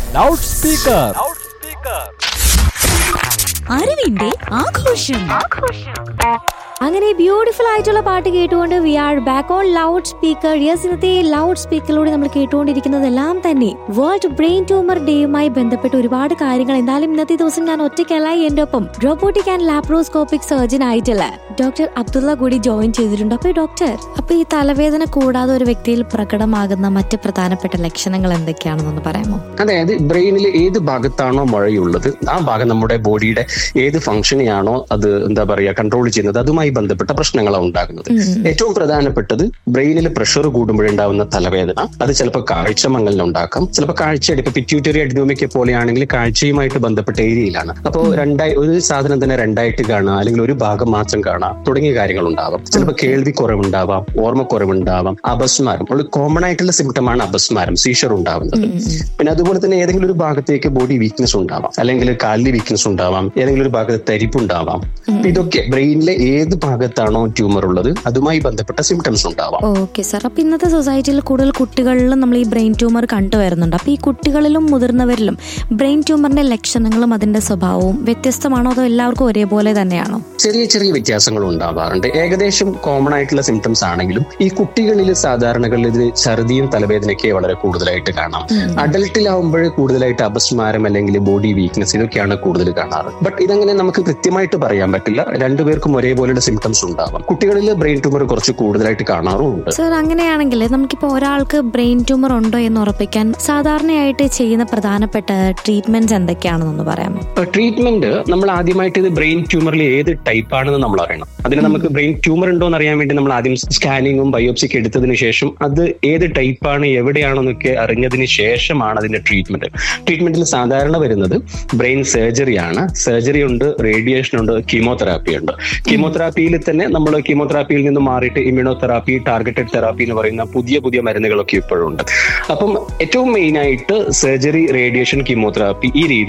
loud speaker അറിവിന്റെ ആഘോഷം അങ്ങനെ ബ്യൂട്ടിഫുൾ ആയിട്ടുള്ള പാട്ട് കേട്ടുകൊണ്ട് we are back on loud speaker yes ഇന്നത്തെ ലൗഡ് സ്പീക്കറിലൂടെ നമ്മൾ കേട്ടുകൊണ്ടിരിക്കുന്നതെല്ലാം തന്നെ വേൾഡ് ബ്രെയിൻ ട്യൂമർ ഡേയുമായി ബന്ധപ്പെട്ട് ഒരുപാട് കാര്യങ്ങൾ എന്തായാലും ഇന്നത്തെ ദിവസം ഞാൻ ഒറ്റയ്ക്കല്ല എന്റെ ഒപ്പം റോബോട്ടിക് ആൻഡ് ലാപ്രോസ്കോപ്പിക് സർജൻ ആയിട്ടുള്ള ഡോക്ടർ അബ്ദുള്ള കൂടി ജോയിൻ ചെയ്തിട്ടുണ്ട് അപ്പൊ ഈ ഡോക്ടർ അപ്പൊ ഈ തലവേദന കൂടാതെ ഒരു വ്യക്തിയിൽ പ്രകടമാകുന്ന മറ്റ് പ്രധാനപ്പെട്ട ലക്ഷണങ്ങൾ എന്തൊക്കെയാണെന്നൊന്ന് പറയാമോ അതായത് ബ്രെയിനിൽ ഏത് ഭാഗത്താണോ മഴയുള്ളത് ആ ഭാഗം നമ്മുടെ ബോഡിയുടെ ഏത് ഫംഗ്ഷനെയാണോ അത് എന്താ പറയുക കൺട്രോൾ ചെയ്യുന്നത് അതുമായി ബന്ധപ്പെട്ട പ്രശ്നങ്ങളാണ് ഉണ്ടാകുന്നത് ഏറ്റവും പ്രധാനപ്പെട്ടത് ബ്രെയിനിൽ പ്രഷർ കൂടുമ്പോഴുണ്ടാവുന്ന തലവേദന അത് ചിലപ്പോൾ കാഴ്ച മങ്ങലിനുണ്ടാക്കാം ചിലപ്പോൾ കാഴ്ചയുടെ ഇപ്പൊ പിറ്റ്യൂട്ടറി അഡിനോമിക്ക പോലെയാണെങ്കിൽ കാഴ്ചയുമായിട്ട് ബന്ധപ്പെട്ട ഏരിയയിലാണ് അപ്പോൾ രണ്ടായി ഒരു സാധനം തന്നെ രണ്ടായിട്ട് കാണുക അല്ലെങ്കിൽ ഒരു ഭാഗം മാത്രം കാണാം തുടങ്ങിയ കാര്യങ്ങൾ ഉണ്ടാവാം ചിലപ്പോൾ കേൾവി കുറവുണ്ടാവാം ഓർമ്മക്കുറവുണ്ടാവാം അപസ്മാരം ഒരു കോമൺ ആയിട്ടുള്ള സിംറ്റമാണ് അപസ്മാരം സീഷർ ഉണ്ടാവുന്നത് പിന്നെ അതുപോലെ തന്നെ ഏതെങ്കിലും ഒരു ഭാഗത്തേക്ക് ബോഡി വീക്ക്നെസ് ഉണ്ടാവാം അല്ലെങ്കിൽ കാലിൽ വീക്ക്നെസ് ഉണ്ടാവാം ഏതെങ്കിലും ഒരു ഭാഗത്ത് തരിപ്പുണ്ടാവാം അപ്പൊ ഇതൊക്കെ ബ്രെയിനിലെ ഏത് ഭാഗത്താണോ ട്യൂമർ ഉള്ളത് അതുമായി ബന്ധപ്പെട്ട സിംറ്റംസ് ഉണ്ടാവാം ഓക്കെ സാർ അപ്പൊ ഇന്നത്തെ സൊസൈറ്റിയിൽ കൂടുതൽ കുട്ടികളിലും നമ്മൾ ഈ ബ്രെയിൻ ട്യൂമർ കണ്ടുവരുന്നുണ്ട് അപ്പൊ ഈ കുട്ടികളിലും മുതിർന്നവരിലും ബ്രെയിൻ ട്യൂമറിന്റെ ലക്ഷണങ്ങളും അതിന്റെ സ്വഭാവവും വ്യത്യസ്തമാണോ അതോ എല്ലാവർക്കും ഒരേപോലെ തന്നെയാണോ ചെറിയ ചെറിയ വ്യത്യാസങ്ങൾ ഉണ്ടാവാറുണ്ട് ഏകദേശം കോമൺ ആയിട്ടുള്ള സിംറ്റംസ് ആണെങ്കിലും ഈ കുട്ടികളിൽ സാധാരണകളിൽ ഇത് ഛർദിയും തലവേദനയൊക്കെ വളരെ കൂടുതലായിട്ട് കാണാം അഡൽട്ടിലാവുമ്പോൾ കൂടുതലായിട്ട് അപസ്മാരം അല്ലെങ്കിൽ ബോഡി വീക്ക്നെസ് ഇതൊക്കെയാണ് കൂടുതൽ കാണാറ് ബട്ട് ഇതങ്ങനെ നമുക്ക് കൃത്യമായിട്ട് പറയാൻ പറ്റില്ല രണ്ടുപേർക്കും ഒരേപോലെയുള്ള സിംറ്റംസ് ഉണ്ടാവാം കുട്ടികളിൽ ബ്രെയിൻ ട്യൂമർ കുറച്ച് കൂടുതലായിട്ട് കാണാറുമുണ്ട് സാർ അങ്ങനെയാണെങ്കിൽ നമുക്കിപ്പോ ഒരാൾക്ക് ബ്രെയിൻ ട്യൂമർ ഉണ്ടോ എന്ന് ഉറപ്പിക്കാൻ സാധാരണയായിട്ട് ചെയ്യുന്ന പ്രധാനപ്പെട്ട ട്രീറ്റ്മെന്റ്സ് എന്തൊക്കെയാണെന്നൊന്ന് പറയാമോ ട്രീറ്റ്മെന്റ് നമ്മൾ ആദ്യമായിട്ട് ഇത് ബ്രെയിൻ ട്യൂമറിൽ ഏത് ടൈപ്പ് ആണെന്ന് നമ്മൾ അറിയണം അതിന് നമുക്ക് ബ്രെയിൻ ട്യൂമർ ഉണ്ടോ എന്ന് അറിയാൻ വേണ്ടി നമ്മൾ ആദ്യം സ്കാനിങ്ങും ബയോപ്സിക്ക് എടുത്തതിന് ശേഷം അത് ഏത് ടൈപ്പാണ് എവിടെയാണെന്നൊക്കെ അറിഞ്ഞതിന് ശേഷമാണ് അതിന്റെ ട്രീറ്റ്മെന്റ് ട്രീറ്റ്മെന്റിൽ സാധാരണ വരുന്നത് ബ്രെയിൻ സർജറി ആണ് സർജറി ഉണ്ട് റേഡിയേഷൻ ഉണ്ട് കീമോതെറാപ്പി ഉണ്ട് കീമോതെറാപ്പിയിൽ തന്നെ നമ്മൾ കീമോതെറാപ്പിയിൽ നിന്ന് മാറിയിട്ട് ഇമ്മ്യൂണോതെറാപ്പി ടാർഗറ്റഡ് തെറാപ്പി എന്ന് പറയുന്ന പുതിയ പുതിയ മരുന്നുകളൊക്കെ ഇപ്പോഴുണ്ട് അപ്പം ഏറ്റവും മെയിൻ ആയിട്ട് സർജറി റേഡിയേഷൻ കീമോതെറാപ്പി ഈ രീതി